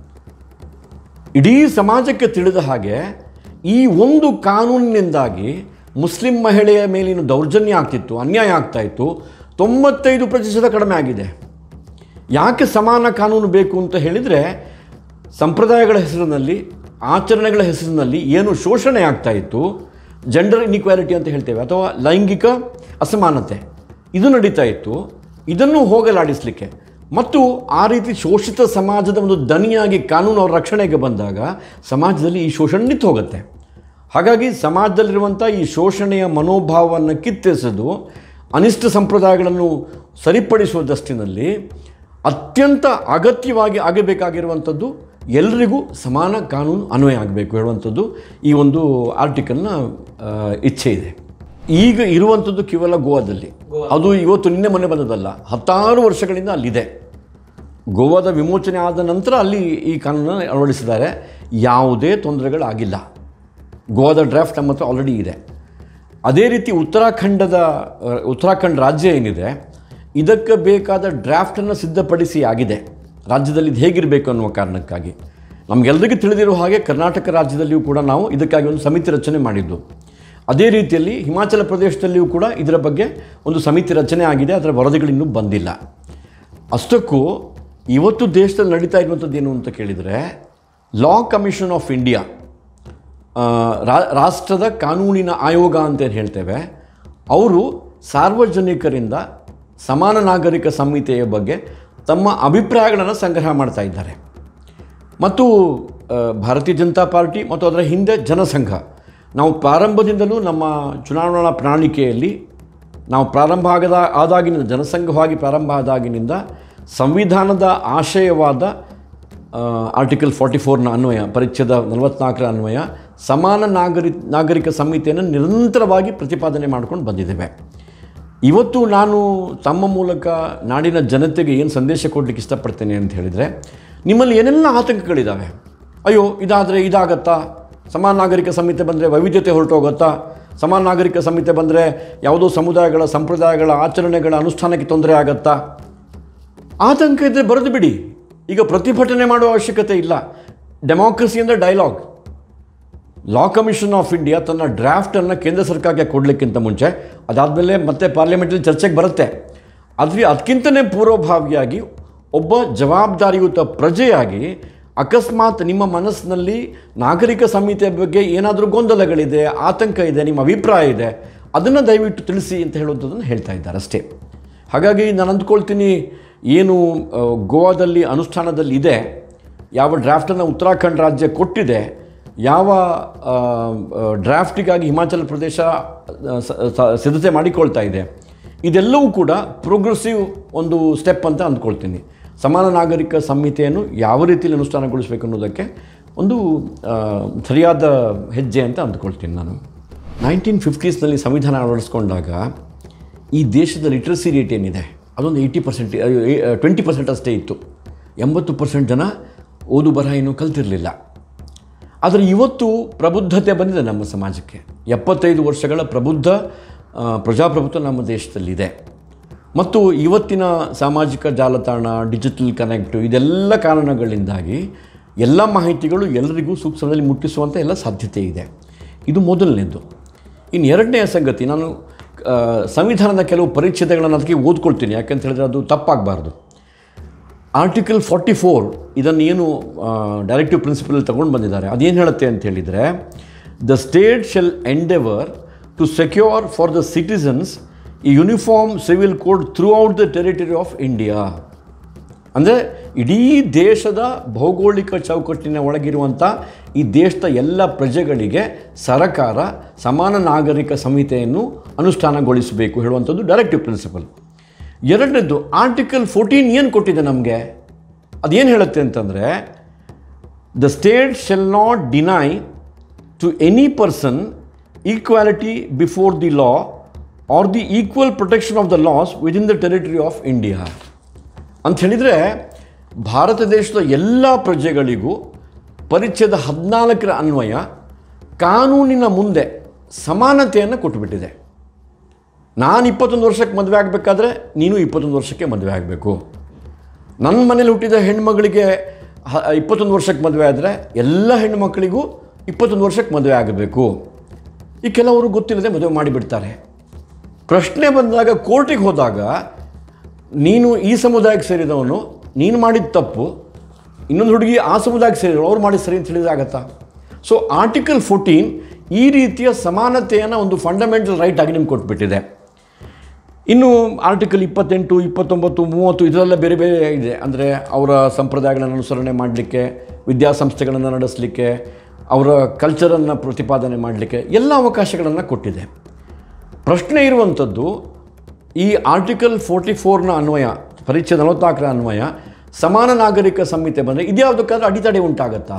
[SPEAKER 1] ಇಡೀ ಸಮಾಜಕ್ಕೆ ತಿಳಿದ ಹಾಗೆ ಈ ಒಂದು ಕಾನೂನಿನಿಂದಾಗಿ ಮುಸ್ಲಿಂ ಮಹಿಳೆಯ ಮೇಲಿನ ದೌರ್ಜನ್ಯ ಆಗ್ತಿತ್ತು ಅನ್ಯಾಯ ಆಗ್ತಾ ಇತ್ತು ತೊಂಬತ್ತೈದು ಪ್ರತಿಶತ ಕಡಿಮೆ ಆಗಿದೆ ಯಾಕೆ ಸಮಾನ ಕಾನೂನು ಬೇಕು ಅಂತ ಹೇಳಿದರೆ ಸಂಪ್ರದಾಯಗಳ ಹೆಸರಿನಲ್ಲಿ ಆಚರಣೆಗಳ ಹೆಸರಿನಲ್ಲಿ ಏನು ಶೋಷಣೆ ಆಗ್ತಾ ಇತ್ತು ಜೆಂಡರ್ ಇನ್ಇಕ್ವಾಲಿಟಿ ಅಂತ ಹೇಳ್ತೇವೆ ಅಥವಾ ಲೈಂಗಿಕ ಅಸಮಾನತೆ ಇದು ನಡೀತಾ ಇತ್ತು ಇದನ್ನು ಹೋಗಲಾಡಿಸಲಿಕ್ಕೆ ಮತ್ತು ಆ ರೀತಿ ಶೋಷಿತ ಸಮಾಜದ ಒಂದು ದನಿಯಾಗಿ ಕಾನೂನು ಅವರ ರಕ್ಷಣೆಗೆ ಬಂದಾಗ ಸಮಾಜದಲ್ಲಿ ಈ ಶೋಷಣೆ ನಿಂತು ಹೋಗುತ್ತೆ ಹಾಗಾಗಿ ಸಮಾಜದಲ್ಲಿರುವಂಥ ಈ ಶೋಷಣೆಯ ಮನೋಭಾವವನ್ನು ಕಿತ್ತೆಸೆದು ಅನಿಷ್ಟ ಸಂಪ್ರದಾಯಗಳನ್ನು ಸರಿಪಡಿಸುವ ದೃಷ್ಟಿನಲ್ಲಿ ಅತ್ಯಂತ ಅಗತ್ಯವಾಗಿ ಆಗಬೇಕಾಗಿರುವಂಥದ್ದು ಎಲ್ರಿಗೂ ಸಮಾನ ಕಾನೂನು ಅನ್ವಯ ಆಗಬೇಕು ಹೇಳುವಂಥದ್ದು ಈ ಒಂದು ಆರ್ಟಿಕಲ್ನ ಆ, ಇಚ್ಛೆ ಇದೆ ಈಗ ಇರುವಂಥದ್ದು ಕೇವಲ ಗೋವಾದಲ್ಲಿ ಅದು ಇವತ್ತು ನಿನ್ನೆ ಮೊನ್ನೆ ಬಂದದಲ್ಲ ಹತ್ತಾರು ವರ್ಷಗಳಿಂದ ಅಲ್ಲಿದೆ ಗೋವಾದ ವಿಮೋಚನೆ ಆದ ನಂತರ ಅಲ್ಲಿ ಈ ಕಾನೂನನ್ನು ಅಳವಡಿಸಿದ್ದಾರೆ ಯಾವುದೇ ತೊಂದರೆಗಳಾಗಿಲ್ಲ ಗೋವಾದ ಡ್ರಾಫ್ಟ್ ನಮ್ಮ ಹತ್ರ ಆಲ್ರೆಡಿ ಇದೆ ಅದೇ ರೀತಿ ಉತ್ತರಾಖಂಡದ ಆ, ಉತ್ತರಾಖಂಡ್ ರಾಜ್ಯ ಏನಿದೆ ಇದಕ್ಕೆ ಬೇಕಾದ ಡ್ರಾಫ್ಟನ್ನು ಸಿದ್ಧಪಡಿಸಿ ಆಗಿದೆ ರಾಜ್ಯದಲ್ಲಿ ಇದು ಹೇಗಿರಬೇಕು ಅನ್ನುವ ಕಾರಣಕ್ಕಾಗಿ ನಮಗೆಲ್ಲರಿಗೂ ತಿಳಿದಿರೋ ಹಾಗೆ ಕರ್ನಾಟಕ ರಾಜ್ಯದಲ್ಲಿಯೂ ಕೂಡ ನಾವು ಇದಕ್ಕಾಗಿ ಒಂದು ಸಮಿತಿ ರಚನೆ ಮಾಡಿದ್ದು ಅದೇ ರೀತಿಯಲ್ಲಿ ಹಿಮಾಚಲ ಪ್ರದೇಶದಲ್ಲಿಯೂ ಕೂಡ ಇದರ ಬಗ್ಗೆ ಒಂದು ಸಮಿತಿ ರಚನೆ ಆಗಿದೆ ಅದರ ವರದಿಗಳಿನ್ನೂ ಬಂದಿಲ್ಲ ಅಷ್ಟಕ್ಕೂ ಇವತ್ತು ದೇಶದಲ್ಲಿ ನಡೀತಾ ಇರುವಂಥದ್ದು ಏನು ಅಂತ ಕೇಳಿದರೆ ಲಾ ಕಮಿಷನ್ ಆಫ್ ಇಂಡಿಯಾ ಆ, ರಾ- ರಾಷ್ಟ್ರದ ಕಾನೂನಿನ ಆಯೋಗ ಅಂತ ಏನು ಹೇಳ್ತೇವೆ ಅವರು ಸಾರ್ವಜನಿಕರಿಂದ ಸಮಾನ ನಾಗರಿಕ ಸಂಹಿತೆಯ ಬಗ್ಗೆ ತಮ್ಮ ಅಭಿಪ್ರಾಯಗಳನ್ನು ಸಂಗ್ರಹ ಮಾಡ್ತಾ ಇದ್ದಾರೆ ಮತ್ತು ಆ, ಭಾರತೀಯ ಜನತಾ ಪಾರ್ಟಿ ಮತ್ತು ಅದರ ಹಿಂದೆ ಜನಸಂಘ ನಾವು ಪ್ರಾರಂಭದಿಂದಲೂ ನಮ್ಮ ಚುನಾವಣಾ ಪ್ರಣಾಳಿಕೆಯಲ್ಲಿ ನಾವು ಪ್ರಾರಂಭ ಆಗದ ಆದಾಗಿನಿಂದ ಜನಸಂಘವಾಗಿ ಪ್ರಾರಂಭ ಆದಾಗಿನಿಂದ ಸಂವಿಧಾನದ ಆಶಯವಾದ ಆರ್ಟಿಕಲ್ ಫಾರ್ಟಿ ಫೋರ್ನ ಅನ್ವಯ ಪರಿಚ್ಛೇದ ನಲವತ್ನಾಲ್ಕರ ಅನ್ವಯ ಸಮಾನ ನಾಗರಿ ನಾಗರಿಕ ಸಂಹಿತೆಯನ್ನು ನಿರಂತರವಾಗಿ ಪ್ರತಿಪಾದನೆ ಮಾಡ್ಕೊಂಡು ಬಂದಿದ್ದೇವೆ ಇವತ್ತು ನಾನು ತಮ್ಮ ಮೂಲಕ ನಾಡಿನ ಜನತೆಗೆ ಏನು ಸಂದೇಶ ಕೊಡಲಿಕ್ಕೆ ಇಷ್ಟಪಡ್ತೇನೆ ಅಂತ ಹೇಳಿದರೆ ನಿಮ್ಮಲ್ಲಿ ಏನೆಲ್ಲ ಆತಂಕಗಳಿದ್ದಾವೆ ಅಯ್ಯೋ ಇದಾದರೆ ಇದಾಗತ್ತಾ ಸಮಾನ ನಾಗರಿಕ ಸಂಹಿತೆ ಬಂದರೆ ವೈವಿಧ್ಯತೆ ಹೊರಟೋಗುತ್ತಾ ಸಮಾನ ನಾಗರಿಕ ಸಂಹಿತೆ ಬಂದರೆ ಯಾವುದೋ ಸಮುದಾಯಗಳ ಸಂಪ್ರದಾಯಗಳ ಆಚರಣೆಗಳ ಅನುಷ್ಠಾನಕ್ಕೆ ತೊಂದರೆ ಆಗತ್ತಾ ಆತಂಕ ಇದ್ದರೆ ಬರೆದು ಬಿಡಿ ಈಗ ಪ್ರತಿಭಟನೆ ಮಾಡುವ ಅವಶ್ಯಕತೆ ಇಲ್ಲ ಡೆಮಾಕ್ರಸಿ ಅಂದರೆ dialogue law commission of India ತನ್ನ ಡ್ರಾಫ್ಟನ್ನು ಕೇಂದ್ರ ಸರ್ಕಾರಕ್ಕೆ ಕೊಡಲಿಕ್ಕಿಂತ ಮುಂಚೆ ಅದಾದಮೇಲೆ ಮತ್ತೆ ಪಾರ್ಲಿಮೆಂಟಲ್ಲಿ ಚರ್ಚೆಗೆ ಬರುತ್ತೆ ಆದರೆ ಅದಕ್ಕಿಂತಲೇ ಪೂರ್ವಭಾವಿಯಾಗಿ ಒಬ್ಬ ಜವಾಬ್ದಾರಿಯುತ ಪ್ರಜೆಯಾಗಿ ಅಕಸ್ಮಾತ್ ನಿಮ್ಮ ಮನಸ್ಸಿನಲ್ಲಿ ನಾಗರಿಕ ಸಂಹಿತೆ ಬಗ್ಗೆ ಏನಾದರೂ ಗೊಂದಲಗಳಿದೆ ಆತಂಕ ಇದೆ ನಿಮ್ಮ ಅಭಿಪ್ರಾಯ ಇದೆ ಅದನ್ನು ದಯವಿಟ್ಟು ತಿಳಿಸಿ ಅಂತ ಹೇಳುವಂಥದ್ದನ್ನು ಹೇಳ್ತಾ ಇದ್ದಾರೆ ಅಷ್ಟೇ ಹಾಗಾಗಿ ನಾನು ಅಂದ್ಕೊಳ್ತೀನಿ ಏನು ಆ, ಗೋವಾದಲ್ಲಿ ಅನುಷ್ಠಾನದಲ್ಲಿ ಇದೆ ಯಾವ ಡ್ರಾಫ್ಟನ್ನು ಉತ್ತರಾಖಂಡ್ ರಾಜ್ಯ ಕೊಟ್ಟಿದೆ ಯಾವ ಆ, ಆ, ಡ್ರಾಫ್ಟಿಗಾಗಿ ಹಿಮಾಚಲ ಪ್ರದೇಶ ಆ, ಸ- ಸ- ಸಿದ್ಧತೆ ಮಾಡಿಕೊಳ್ತಾ ಇದೆ ಇದೆಲ್ಲವೂ ಕೂಡ ಪ್ರೋಗ್ರೆಸಿವ್ ಒಂದು ಸ್ಟೆಪ್ ಅಂತ ಅಂದ್ಕೊಳ್ತೀನಿ ಸಮಾನ ನಾಗರಿಕ ಸಂಹಿತೆಯನ್ನು ಯಾವ ರೀತಿಯಲ್ಲಿ ಅನುಷ್ಠಾನಗೊಳಿಸಬೇಕು ಅನ್ನೋದಕ್ಕೆ ಒಂದು ಆ, ಸರಿಯಾದ ಹೆಜ್ಜೆ ಅಂತ ಅಂದ್ಕೊಳ್ತೀನಿ ನಾನು ನೈನ್ಟೀನ್ ಫಿಫ್ಟೀಸ್ನಲ್ಲಿ ಸಂವಿಧಾನ ಅಳವಡಿಸ್ಕೊಂಡಾಗ ಈ ದೇಶದ ಲಿಟ್ರಸಿ ರೇಟ್ ಏನಿದೆ ಅದೊಂದು ಏಯ್ಟಿ ಪರ್ಸೆಂಟ್ ಟ್ವೆಂಟಿ ಪರ್ಸೆಂಟ್ ಅಷ್ಟೇ ಇತ್ತು ಎಂಬತ್ತು ಪರ್ಸೆಂಟ್ ಜನ ಓದು ಬರಹ ಏನೂ ಕಲ್ತಿರಲಿಲ್ಲ ಆದರೆ ಇವತ್ತು ಪ್ರಬುದ್ಧತೆ ಬಂದಿದೆ ನಮ್ಮ ಸಮಾಜಕ್ಕೆ ಎಪ್ಪತ್ತೈದು ವರ್ಷಗಳ ಪ್ರಬುದ್ಧ ಆ, ಪ್ರಜಾಪ್ರಭುತ್ವ ನಮ್ಮ ದೇಶದಲ್ಲಿದೆ ಮತ್ತು ಇವತ್ತಿನ ಸಾಮಾಜಿಕ ಜಾಲತಾಣ ಡಿಜಿಟಲ್ ಕನೆಕ್ಟ್ ಇದೆಲ್ಲ ಕಾರಣಗಳಿಂದಾಗಿ ಎಲ್ಲ ಮಾಹಿತಿಗಳು ಎಲ್ಲರಿಗೂ ಸೂಕ್ಷ್ಮದಲ್ಲಿ ಮುಟ್ಟಿಸುವಂಥ ಎಲ್ಲ ಸಾಧ್ಯತೆ ಇದೆ ಇದು ಮೊದಲನೇದು ಇನ್ನು ಎರಡನೆಯ ಸಂಗತಿ ನಾನು ಆ, ಸಂವಿಧಾನದ ಕೆಲವು ಪರಿಚ್ಛೇದಗಳನ್ನು ಅದಕ್ಕೆ ಓದ್ಕೊಳ್ತೀನಿ ಯಾಕಂತ ಹೇಳಿದ್ರೆ ಅದು ತಪ್ಪಾಗಬಾರ್ದು ಆರ್ಟಿಕಲ್ ಫಾರ್ಟಿ ಫೋರ್ ಇದನ್ನು ಏನು ಡೈರೆಕ್ಟಿವ್ ಪ್ರಿನ್ಸಿಪಲ್ ತಗೊಂಡು ಬಂದಿದ್ದಾರೆ ಅದೇನು ಹೇಳುತ್ತೆ ಅಂತ ಹೇಳಿದರೆ the state shall endeavour to secure for the citizens ಈ uniform civil code throughout the territory of India ಅಂದರೆ ಇಡೀ ದೇಶದ ಭೌಗೋಳಿಕ ಚೌಕಟ್ಟಿನ ಒಳಗಿರುವಂಥ ಈ ದೇಶದ ಎಲ್ಲ ಪ್ರಜೆಗಳಿಗೆ ಸರಕಾರ ಸಮಾನ ನಾಗರಿಕ ಸಂಹಿತೆಯನ್ನು ಅನುಷ್ಠಾನಗೊಳಿಸಬೇಕು ಹೇಳುವಂಥದ್ದು ಡೈರೆಕ್ಟಿವ್ ಪ್ರಿನ್ಸಿಪಲ್ ಎರಡನೇದು ಆರ್ಟಿಕಲ್ ಫೋರ್ಟೀನ್ ಏನು ಕೊಟ್ಟಿದೆ ನಮಗೆ ಅದೇನು ಹೇಳುತ್ತೆ ಅಂತಂದರೆ the state shall not deny to any person equality before the law or the equal protection of the laws within the territory of India ಅಂತ ಹೇಳಿದರೆ ಭಾರತ ದೇಶದ ಎಲ್ಲ ಪ್ರಜೆಗಳಿಗೂ ಪರಿಚ್ಛೇದ ಹದಿನಾಲ್ಕರ ಅನ್ವಯ ಕಾನೂನಿನ ಮುಂದೆ ಸಮಾನತೆಯನ್ನು ಕೊಟ್ಟುಬಿಟ್ಟಿದೆ ನಾನು ಇಪ್ಪತ್ತೊಂದು ವರ್ಷಕ್ಕೆ ಮದುವೆ ಆಗಬೇಕಾದ್ರೆ ನೀನು ಇಪ್ಪತ್ತೊಂದು ವರ್ಷಕ್ಕೆ ಮದುವೆ ಆಗಬೇಕು ನನ್ನ ಮನೇಲಿ ಹುಟ್ಟಿದ ಹೆಣ್ಮಗಳಿಗೆ ಹ ಇಪ್ಪತ್ತೊಂದು ವರ್ಷಕ್ಕೆ ಮದುವೆ ಆದರೆ ಎಲ್ಲ ಹೆಣ್ಣುಮಕ್ಕಳಿಗೂ ಇಪ್ಪತ್ತೊಂದು ವರ್ಷಕ್ಕೆ ಮದುವೆ ಆಗಬೇಕು ಈ ಕೆಲವರು ಗೊತ್ತಿಲ್ಲದೆ ಮದುವೆ ಮಾಡಿಬಿಡ್ತಾರೆ ಪ್ರಶ್ನೆ ಬಂದಾಗ ಕೋರ್ಟಿಗೆ ಹೋದಾಗ ನೀನು ಈ ಸಮುದಾಯಕ್ಕೆ ಸೇರಿದವನು ನೀನು ಮಾಡಿದ ತಪ್ಪು ಇನ್ನೊಂದು ಹುಡುಗಿ ಆ ಸಮುದಾಯಕ್ಕೆ ಸೇರಿದವಳು ಅವ್ರು ಮಾಡಿದ ಸರಿ ಅಂತ ಹೇಳಿದ್ರೆ ಆಗತ್ತಾ ಸೊ ಆರ್ಟಿಕಲ್ ಫೋರ್ಟೀನ್ ಈ ರೀತಿಯ ಸಮಾನತೆಯನ್ನು ಒಂದು ಫಂಡಮೆಂಟಲ್ ರೈಟ್ ಆಗಿ ನಿಮ್ಗೆ ಕೊಟ್ಬಿಟ್ಟಿದೆ ಇನ್ನು ಆರ್ಟಿಕಲ್ ಇಪ್ಪತ್ತೆಂಟು ಇಪ್ಪತ್ತೊಂಬತ್ತು ಮೂವತ್ತು ಇದರೆಲ್ಲ ಬೇರೆ ಬೇರೆ ಇದೆ ಅಂದರೆ ಅವರ ಸಂಪ್ರದಾಯಗಳನ್ನು ಅನುಸರಣೆ ಮಾಡಲಿಕ್ಕೆ ವಿದ್ಯಾಸಂಸ್ಥೆಗಳನ್ನು ನಡೆಸಲಿಕ್ಕೆ ಅವರ ಕಲ್ಚರನ್ನು ಪ್ರತಿಪಾದನೆ ಮಾಡಲಿಕ್ಕೆ ಎಲ್ಲ ಅವಕಾಶಗಳನ್ನು ಕೊಟ್ಟಿದೆ ಪ್ರಶ್ನೆ ಇರುವಂಥದ್ದು ಈ ಆರ್ಟಿಕಲ್ ಫೋರ್ಟಿ ಫೋರ್ನ ಅನ್ವಯ ಪರೀಕ್ಷೆ ನಲವತ್ನಾಲ್ಕರ ಅನ್ವಯ ಸಮಾನ ನಾಗರಿಕ ಸಂಹಿತೆ ಬಂದರೆ ಇದ್ಯಾವುದಕ್ಕಾದ್ರೂ ಅಡೆತಡೆ ಉಂಟಾಗತ್ತಾ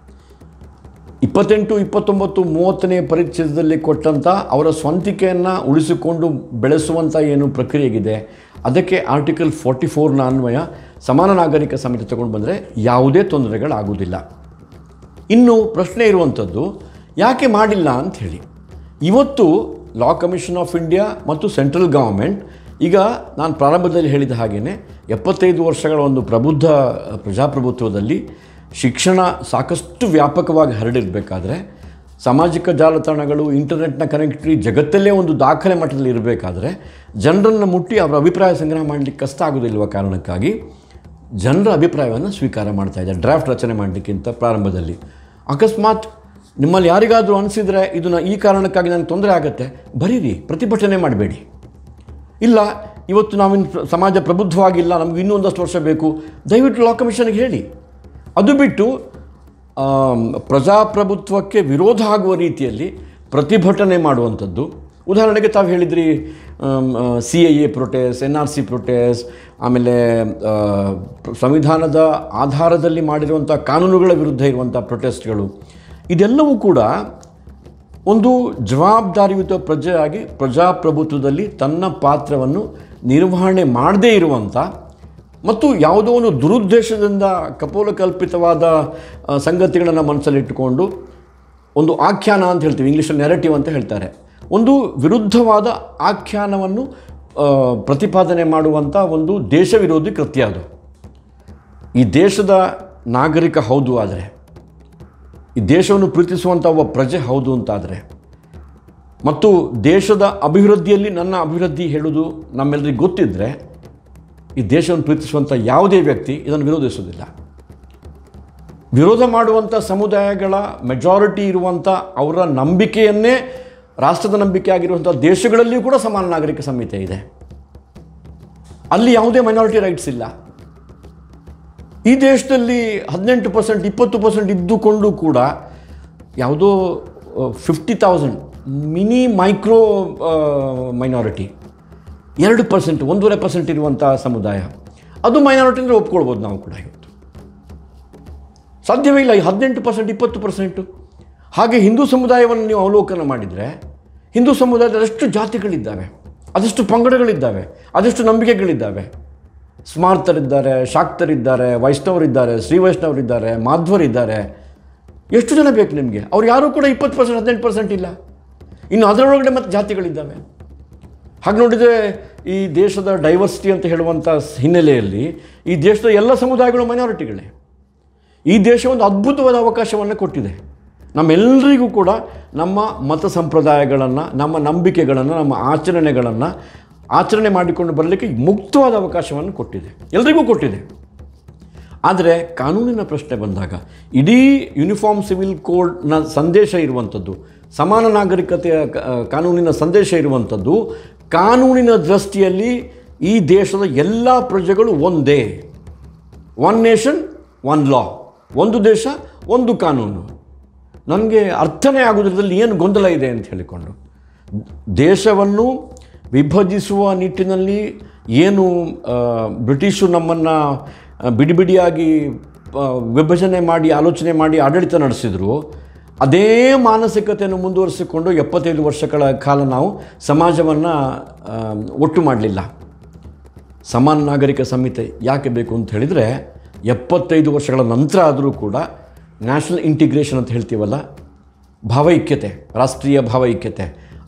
[SPEAKER 1] ಇಪ್ಪತ್ತೆಂಟು ಇಪ್ಪತ್ತೊಂಬತ್ತು ಮೂವತ್ತನೇ ಪರಿಚ್ಛೇದದಲ್ಲಿ ಕೊಟ್ಟಂಥ ಅವರ ಸ್ವಂತಿಕೆಯನ್ನು ಉಳಿಸಿಕೊಂಡು ಬೆಳೆಸುವಂಥ ಏನು ಪ್ರಕ್ರಿಯೆಗಿದೆ ಅದಕ್ಕೆ ಆರ್ಟಿಕಲ್ ಫೋರ್ಟಿ ಫೋರ್ನ ಅನ್ವಯ ಸಮಾನ ನಾಗರಿಕ ಸಂಹಿತೆ ತಗೊಂಡು ಬಂದರೆ ಯಾವುದೇ ತೊಂದರೆಗಳಾಗುವುದಿಲ್ಲ ಇನ್ನು ಪ್ರಶ್ನೆ ಇರುವಂಥದ್ದು ಯಾಕೆ ಮಾಡಿಲ್ಲ ಅಂತ ಹೇಳಿ ಇವತ್ತು ಲಾ ಕಮಿಷನ್ ಆಫ್ ಇಂಡಿಯಾ ಮತ್ತು ಸೆಂಟ್ರಲ್ ಗವರ್ಮೆಂಟ್ ಈಗ ನಾನು ಪ್ರಾರಂಭದಲ್ಲಿ ಹೇಳಿದ ಹಾಗೆಯೇ ಎಪ್ಪತ್ತೈದು ವರ್ಷಗಳ ಒಂದು ಪ್ರಬುದ್ಧ ಪ್ರಜಾಪ್ರಭುತ್ವದಲ್ಲಿ ಶಿಕ್ಷಣ ಸಾಕಷ್ಟು ವ್ಯಾಪಕವಾಗಿ ಹರಡಿರಬೇಕಾದ್ರೆ ಸಾಮಾಜಿಕ ಜಾಲತಾಣಗಳು ಇಂಟರ್ನೆಟ್ನ ಕನೆಕ್ಟಿವಿಟಿ ಜಗತ್ತಲ್ಲೇ ಒಂದು ದಾಖಲೆ ಮಟ್ಟದಲ್ಲಿ ಇರಬೇಕಾದ್ರೆ ಜನರನ್ನು ಮುಟ್ಟಿ ಅವರ ಅಭಿಪ್ರಾಯ ಸಂಗ್ರಹ ಮಾಡಲಿಕ್ಕೆ ಕಷ್ಟ ಆಗೋದಿಲ್ವ ಕಾರಣಕ್ಕಾಗಿ ಜನರ ಅಭಿಪ್ರಾಯವನ್ನು ಸ್ವೀಕಾರ ಮಾಡ್ತಾ ಇದೆ ಡ್ರಾಫ್ಟ್ ರಚನೆ ಮಾಡಲಿಕ್ಕಿಂತ ಪ್ರಾರಂಭದಲ್ಲಿ ಅಕಸ್ಮಾತ್ ನಿಮ್ಮಲ್ಲಿ ಯಾರಿಗಾದರೂ ಅನಿಸಿದರೆ ಇದನ್ನು ಈ ಕಾರಣಕ್ಕಾಗಿ ನನಗೆ ತೊಂದರೆ ಆಗುತ್ತೆ ಬರೀರಿ ಪ್ರತಿಭಟನೆ ಮಾಡಬೇಡಿ ಇಲ್ಲ ಇವತ್ತು ನಾವಿನ್ನು ಪ್ರ- ಸಮಾಜ ಪ್ರಬುದ್ಧವಾಗಿಲ್ಲ ನಮಗೆ ಇನ್ನೂ ಒಂದಷ್ಟು ವರ್ಷ ಬೇಕು ದಯವಿಟ್ಟು ಲಾ ಕಮಿಷನ್ಗೆ ಹೇಳಿ ಅದು ಬಿಟ್ಟು ಆಮ್, ಪ್ರಜಾಪ್ರಭುತ್ವಕ್ಕೆ ವಿರೋಧ ಆಗುವ ರೀತಿಯಲ್ಲಿ ಪ್ರತಿಭಟನೆ ಮಾಡುವಂಥದ್ದು ಉದಾಹರಣೆಗೆ ತಾವು ಹೇಳಿದ್ರಿ C I A protest N R C protest ಆಮೇಲೆ ಆ, ಪ್ರ- ಸಂವಿಧಾನದ ಆಧಾರದಲ್ಲಿ ಮಾಡಿರುವಂಥ ಕಾನೂನುಗಳ ವಿರುದ್ಧ ಇರುವಂಥ ಪ್ರೊಟೆಸ್ಟ್ಗಳು ಇದೆಲ್ಲವೂ ಕೂಡ ಒಂದು ಜವಾಬ್ದಾರಿಯುತ ಪ್ರಜೆಯಾಗಿ ಪ್ರಜಾಪ್ರಭುತ್ವದಲ್ಲಿ ತನ್ನ ಪಾತ್ರವನ್ನು ನಿರ್ವಹಣೆ ಮಾಡದೇ ಇರುವಂಥ ಮತ್ತು ಯಾವುದೋ ಒಂದು ದುರುದ್ದೇಶದಿಂದ ಕಪೋಲಕಲ್ಪಿತವಾದ ಆ, ಸಂಗತಿಗಳನ್ನು ಮನಸ್ಸಲ್ಲಿಟ್ಟುಕೊಂಡು ಒಂದು ಆಖ್ಯಾನ ಅಂತ ಹೇಳ್ತೀವಿ ಇಂಗ್ಲೀಷಲ್ಲಿ ನೆರೆಟಿವ್ ಅಂತ ಹೇಳ್ತಾರೆ ಒಂದು ವಿರುದ್ಧವಾದ ಆಖ್ಯಾನವನ್ನು ಆ, ಪ್ರತಿಪಾದನೆ ಮಾಡುವಂಥ ಒಂದು ದೇಶ ವಿರೋಧಿ ಕೃತ್ಯ ಅದು ಈ ದೇಶದ ನಾಗರಿಕ ಹೌದು ಆದರೆ ಈ ದೇಶವನ್ನು ಪ್ರೀತಿಸುವಂಥ ಒಬ್ಬ ಪ್ರಜೆ ಹೌದು ಅಂತಾದರೆ ಮತ್ತು ದೇಶದ ಅಭಿವೃದ್ಧಿಯಲ್ಲಿ ನನ್ನ ಅಭಿವೃದ್ಧಿ ಹೇಳುವುದು ನಮ್ಮೆಲ್ಲರಿಗೆ ಗೊತ್ತಿದ್ದರೆ ಈ ದೇಶವನ್ನು ಪ್ರೀತಿಸುವಂಥ ಯಾವುದೇ ವ್ಯಕ್ತಿ ಇದನ್ನು ವಿರೋಧಿಸುವುದಿಲ್ಲ ವಿರೋಧ ಮಾಡುವಂಥ ಸಮುದಾಯಗಳ ಮೆಜಾರಿಟಿ ಇರುವಂಥ ಅವರ ನಂಬಿಕೆಯನ್ನೇ ರಾಷ್ಟ್ರದ ನಂಬಿಕೆ ಆಗಿರುವಂಥ ದೇಶಗಳಲ್ಲಿಯೂ ಕೂಡ ಸಮಾನ ನಾಗರಿಕ ಸಂಹಿತೆ ಇದೆ ಅಲ್ಲಿ ಯಾವುದೇ ಮೈನಾರಿಟಿ ರೈಟ್ಸ್ ಇಲ್ಲ ಈ ದೇಶದಲ್ಲಿ ಹದಿನೆಂಟು ಪರ್ಸೆಂಟ್ ಇಪ್ಪತ್ತು ಪರ್ಸೆಂಟ್ ಇದ್ದುಕೊಂಡು ಕೂಡ ಯಾವುದೋ fifty thousand mini micro minority ಎರಡು ಪರ್ಸೆಂಟ್ ಒಂದೂವರೆ ಪರ್ಸೆಂಟ್ ಇರುವಂಥ ಸಮುದಾಯ ಅದು ಮೈನಾರಿಟಿ ಅಂದರೆ ಒಪ್ಕೊಳ್ಬೋದು ನಾವು ಕೂಡ ಇವತ್ತು ಸಾಧ್ಯವೇ ಇಲ್ಲ ಈ ಹದಿನೆಂಟು ಪರ್ಸೆಂಟ್ ಇಪ್ಪತ್ತು ಪರ್ಸೆಂಟು ಹಾಗೆ ಹಿಂದೂ ಸಮುದಾಯವನ್ನು ನೀವು ಅವಲೋಕನ ಮಾಡಿದರೆ ಹಿಂದೂ ಸಮುದಾಯದಲ್ಲಿ ಅದೆಷ್ಟು ಜಾತಿಗಳಿದ್ದಾವೆ ಅದೆಷ್ಟು ಪಂಗಡಗಳಿದ್ದಾವೆ ಅದೆಷ್ಟು ನಂಬಿಕೆಗಳಿದ್ದಾವೆ ಸ್ಮಾರ್ತರಿದ್ದಾರೆ ಶಾಕ್ತರಿದ್ದಾರೆ ವೈಷ್ಣವರಿದ್ದಾರೆ ಶ್ರೀ ವೈಷ್ಣವರಿದ್ದಾರೆ ಮಾಧ್ವರಿದ್ದಾರೆ ಎಷ್ಟು ಜನ ಬೇಕು ನಿಮಗೆ ಅವ್ರು ಯಾರೂ ಕೂಡ ಇಪ್ಪತ್ತು ಪರ್ಸೆಂಟ್ ಹದಿನೆಂಟು ಪರ್ಸೆಂಟ್ ಇಲ್ಲ ಇನ್ನು ಅದರೊಳಗಡೆ ಮತ್ತೆ ಜಾತಿಗಳಿದ್ದಾವೆ ಹಾಗೆ ನೋಡಿದರೆ ಈ ದೇಶದ ಡೈವರ್ಸಿಟಿ ಅಂತ ಹೇಳುವಂಥ ಹಿನ್ನೆಲೆಯಲ್ಲಿ ಈ ದೇಶದ ಎಲ್ಲ ಸಮುದಾಯಗಳು ಮೈನಾರಿಟಿಗಳೇ ಈ ದೇಶ ಒಂದು ಅದ್ಭುತವಾದ ಅವಕಾಶವನ್ನು ಕೊಟ್ಟಿದೆ ನಮ್ಮೆಲ್ಲರಿಗೂ ಕೂಡ ನಮ್ಮ ಮತ ಸಂಪ್ರದಾಯಗಳನ್ನು ನಮ್ಮ ನಂಬಿಕೆಗಳನ್ನು ನಮ್ಮ ಆಚರಣೆಗಳನ್ನು ಆಚರಣೆ ಮಾಡಿಕೊಂಡು ಬರಲಿಕ್ಕೆ ಮುಕ್ತವಾದ ಅವಕಾಶವನ್ನು ಕೊಟ್ಟಿದೆ ಎಲ್ರಿಗೂ ಕೊಟ್ಟಿದೆ ಆದರೆ ಕಾನೂನಿನ ಪ್ರಶ್ನೆ ಬಂದಾಗ ಇಡೀ ಯೂನಿಫಾರ್ಮ್ ಸಿವಿಲ್ ಕೋಡ್ನ ಸಂದೇಶ ಇರುವಂಥದ್ದು ಸಮಾನ ನಾಗರಿಕತೆಯ ಕ- ಕಾನೂನಿನ ಸಂದೇಶ ಇರುವಂಥದ್ದು ಕಾನೂನಿನ ದೃಷ್ಟಿಯಲ್ಲಿ ಈ ದೇಶದ ಎಲ್ಲ ಪ್ರಜೆಗಳು ಒಂದೇ ಒನ್ ನೇಷನ್ ಒನ್ ಲಾ ಒಂದು ದೇಶ ಒಂದು ಕಾನೂನು ನನಗೆ ಅರ್ಥನೇ ಆಗುವುದರಲ್ಲಿ ಏನು ಗೊಂದಲ ಇದೆ ಅಂತ ಹೇಳಿಕೊಂಡು ದೇಶವನ್ನು ವಿಭಜಿಸುವ ನಿಟ್ಟಿನಲ್ಲಿ ಏನು ಆ, ಬ್ರಿಟಿಷರು ನಮ್ಮನ್ನು ಬಿಡಿ ಬಿಡಿಯಾಗಿ ಆ, ವಿಭಜನೆ ಮಾಡಿ ಆಲೋಚನೆ ಮಾಡಿ ಆಡಳಿತ ನಡೆಸಿದ್ರು ಅದೇ ಮಾನಸಿಕತೆಯನ್ನು ಮುಂದುವರಿಸಿಕೊಂಡು ಎಪ್ಪತ್ತೈದು ವರ್ಷಗಳ ಕಾಲ ನಾವು ಸಮಾಜವನ್ನು ಒಟ್ಟು ಮಾಡಲಿಲ್ಲ ಸಮಾನ ನಾಗರಿಕ ಸಂಹಿತೆ ಯಾಕೆ ಬೇಕು ಅಂತ ಹೇಳಿದರೆ ಎಪ್ಪತ್ತೈದು ವರ್ಷಗಳ ನಂತರ ಆದರೂ ಕೂಡ ನ್ಯಾಷನಲ್ ಇಂಟಿಗ್ರೇಷನ್ ಅಂತ ಹೇಳ್ತೀವಲ್ಲ ಭಾವೈಕ್ಯತೆ ರಾಷ್ಟ್ರೀಯ ಭಾವೈಕ್ಯತೆ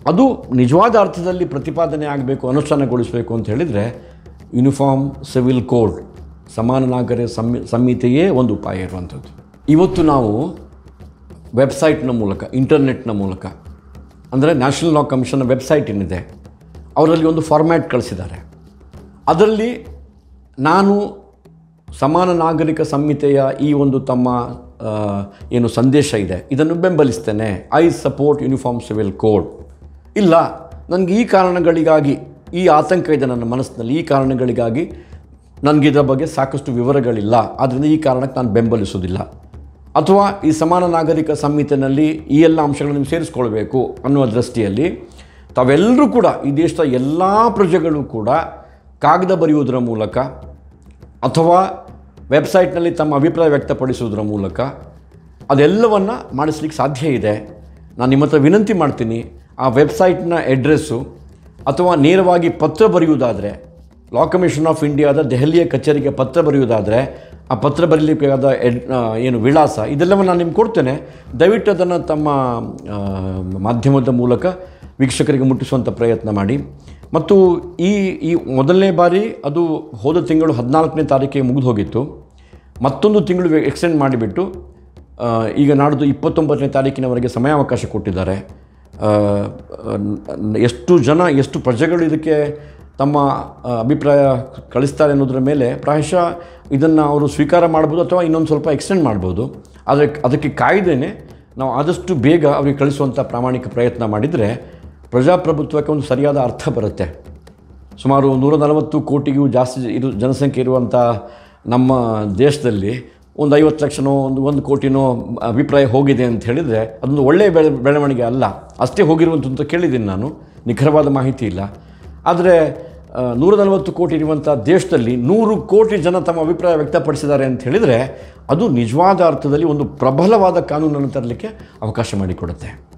[SPEAKER 1] ಅದು ನಿಜವಾದ ಅರ್ಥದಲ್ಲಿ ಪ್ರತಿಪಾದನೆ ಆಗಬೇಕು ಅನುಷ್ಠಾನಗೊಳಿಸಬೇಕು ಅಂತ ಹೇಳಿದರೆ ಯೂನಿಫಾರ್ಮ್ ಸಿವಿಲ್ ಕೋಡ್ ಸಮಾನ ನಾಗರಿಕ ಸಂಹಿ ಸಂಹಿತೆಯೇ ಒಂದು ಉಪಾಯ ಇರುವಂಥದ್ದು ಇವತ್ತು ನಾವು ವೆಬ್ಸೈಟ್ನ ಮೂಲಕ ಇಂಟರ್ನೆಟ್ನ ಮೂಲಕ ಅಂದರೆ ನ್ಯಾಷನಲ್ ಲಾ ಕಮಿಷನ್ನ ವೆಬ್ಸೈಟ್ ಏನಿದೆ ಅವರಲ್ಲಿ ಒಂದು ಫಾರ್ಮ್ಯಾಟ್ ಕಳಿಸಿದ್ದಾರೆ ಅದರಲ್ಲಿ ನಾನು ಸಮಾನ ನಾಗರಿಕ ಸಂಹಿತೆಯ ಈ ಒಂದು ತಮ್ಮ ಆ, ಏನು ಸಂದೇಶ ಇದೆ ಇದನ್ನು ಬೆಂಬಲಿಸ್ತೇನೆ I support uniform civil code ಇಲ್ಲ ನನಗೆ ಈ ಕಾರಣಗಳಿಗಾಗಿ ಈ ಆತಂಕ ಇದೆ ನನ್ನ ಮನಸ್ಸಿನಲ್ಲಿ ಈ ಕಾರಣಗಳಿಗಾಗಿ ನನಗೆ ಇದರ ಬಗ್ಗೆ ಸಾಕಷ್ಟು ವಿವರಗಳಿಲ್ಲ ಆದ್ದರಿಂದ ಈ ಕಾರಣಕ್ಕೆ ನಾನು ಬೆಂಬಲಿಸೋದಿಲ್ಲ ಅಥವಾ ಈ ಸಮಾನ ನಾಗರಿಕ ಸಂಹಿತೆಯಲ್ಲಿ ಈ ಎಲ್ಲ ಅಂಶಗಳನ್ನು ಸೇರಿಸ್ಕೊಳ್ಬೇಕು ಅನ್ನುವ ದೃಷ್ಟಿಯಲ್ಲಿ ತಾವೆಲ್ಲರೂ ಕೂಡ ಈ ದೇಶದ ಎಲ್ಲ ಪ್ರಜೆಗಳು ಕೂಡ ಕಾಗದ ಬರೆಯುವುದರ ಮೂಲಕ ಅಥವಾ ವೆಬ್ಸೈಟ್ನಲ್ಲಿ ತಮ್ಮ ಅಭಿಪ್ರಾಯ ವ್ಯಕ್ತಪಡಿಸುವುದರ ಮೂಲಕ ಅದೆಲ್ಲವನ್ನು ಮಾಡಿಸ್ಲಿಕ್ಕೆ ಸಾಧ್ಯ ಇದೆ ನಾನು ನಿಮ್ಮ ಹತ್ರ ವಿನಂತಿ ಮಾಡ್ತೀನಿ ಆ ವೆಬ್ಸೈಟ್ನ ಅಡ್ರೆಸ್ಸು ಅಥವಾ ನೇರವಾಗಿ ಪತ್ರ ಬರೆಯುವುದಾದರೆ ಲಾ ಕಮಿಷನ್ ಆಫ್ ಇಂಡಿಯಾದ ದೆಹಲಿಯ ಕಚೇರಿಗೆ ಪತ್ರ ಬರೆಯುವುದಾದರೆ ಆ ಪತ್ರ ಬರೀಲಿಕ್ಕಾದ ಎಡ್ ಆ, ಏನು ವಿಳಾಸ ಇದೆಲ್ಲವನ್ನು ನಾನು ನಿಮ್ಗೆ ಕೊಡ್ತೇನೆ ದಯವಿಟ್ಟು ಅದನ್ನು ತಮ್ಮ ಆ, ಮಾಧ್ಯಮದ ಮೂಲಕ ವೀಕ್ಷಕರಿಗೆ ಮುಟ್ಟಿಸುವಂಥ ಪ್ರಯತ್ನ ಮಾಡಿ ಮತ್ತು ಈ ಈ ಮೊದಲನೇ ಬಾರಿ ಅದು ಹೋದ ತಿಂಗಳು ಹದಿನಾಲ್ಕನೇ ತಾರೀಕಿಗೆ ಮುಗಿದು ಹೋಗಿತ್ತು ಮತ್ತೊಂದು ತಿಂಗಳು ಎಕ್ಸ್ಟೆಂಡ್ ಮಾಡಿಬಿಟ್ಟು ಆ, ಈಗ ನಾಡ್ದು ಇಪ್ಪತ್ತೊಂಬತ್ತನೇ ತಾರೀಕಿನವರೆಗೆ ಸಮಯಾವಕಾಶ ಕೊಟ್ಟಿದ್ದಾರೆ ಆ, ನ- ಎಷ್ಟು ಜನ ಎಷ್ಟು ಪ್ರಜೆಗಳು ಇದಕ್ಕೆ ತಮ್ಮ ಆ, ಅಭಿಪ್ರಾಯ ಕಳಿಸ್ತಾರೆ ಅನ್ನೋದ್ರ ಮೇಲೆ ಪ್ರಾಯಶಃ ಇದನ್ನು ಅವರು ಸ್ವೀಕಾರ ಮಾಡ್ಬೋದು ಅಥವಾ ಇನ್ನೊಂದು ಸ್ವಲ್ಪ ಎಕ್ಸ್ಟೆಂಡ್ ಮಾಡ್ಬೋದು ಆದರೆ ಅದಕ್ಕೆ ಕಾಯ್ದೇನೆ ನಾವು ಆದಷ್ಟು ಬೇಗ ಅವರಿಗೆ ಕಳಿಸುವಂಥ ಪ್ರಾಮಾಣಿಕ ಪ್ರಯತ್ನ ಮಾಡಿದರೆ ಪ್ರಜಾಪ್ರಭುತ್ವಕ್ಕೆ ಒಂದು ಸರಿಯಾದ ಅರ್ಥ ಬರುತ್ತೆ ಸುಮಾರು ನೂರ ನಲವತ್ತು ಕೋಟಿಗೂ ಜಾಸ್ತಿ ಇರು ಜನಸಂಖ್ಯೆ ಇರುವಂಥ ನಮ್ಮ ದೇಶದಲ್ಲಿ ಒಂದು ಐವತ್ತು ಲಕ್ಷನೋ ಒಂದು ಒಂದು ಕೋಟಿನೋ ಅಭಿಪ್ರಾಯ ಹೋಗಿದೆ ಅಂತ ಹೇಳಿದರೆ ಅದೊಂದು ಒಳ್ಳೆಯ ಬೆಳೆ ಬೆಳವಣಿಗೆ ಅಲ್ಲ ಅಷ್ಟೇ ಹೋಗಿರುವಂಥದ್ದು ಕೇಳಿದ್ದೀನಿ ನಾನು ನಿಖರವಾದ ಮಾಹಿತಿ ಇಲ್ಲ ಆದರೆ ಆ, ನೂರ ನಲವತ್ತು ಕೋಟಿ ಇರುವಂಥ ದೇಶದಲ್ಲಿ ನೂರು ಕೋಟಿ ಜನ ತಮ್ಮ ಅಭಿಪ್ರಾಯ ವ್ಯಕ್ತಪಡಿಸಿದ್ದಾರೆ ಅಂತ ಹೇಳಿದರೆ ಅದು ನಿಜವಾದ ಅರ್ಥದಲ್ಲಿ ಒಂದು ಪ್ರಬಲವಾದ ಕಾನೂನನ್ನು ತರಲಿಕ್ಕೆ ಅವಕಾಶ ಮಾಡಿಕೊಡುತ್ತೆ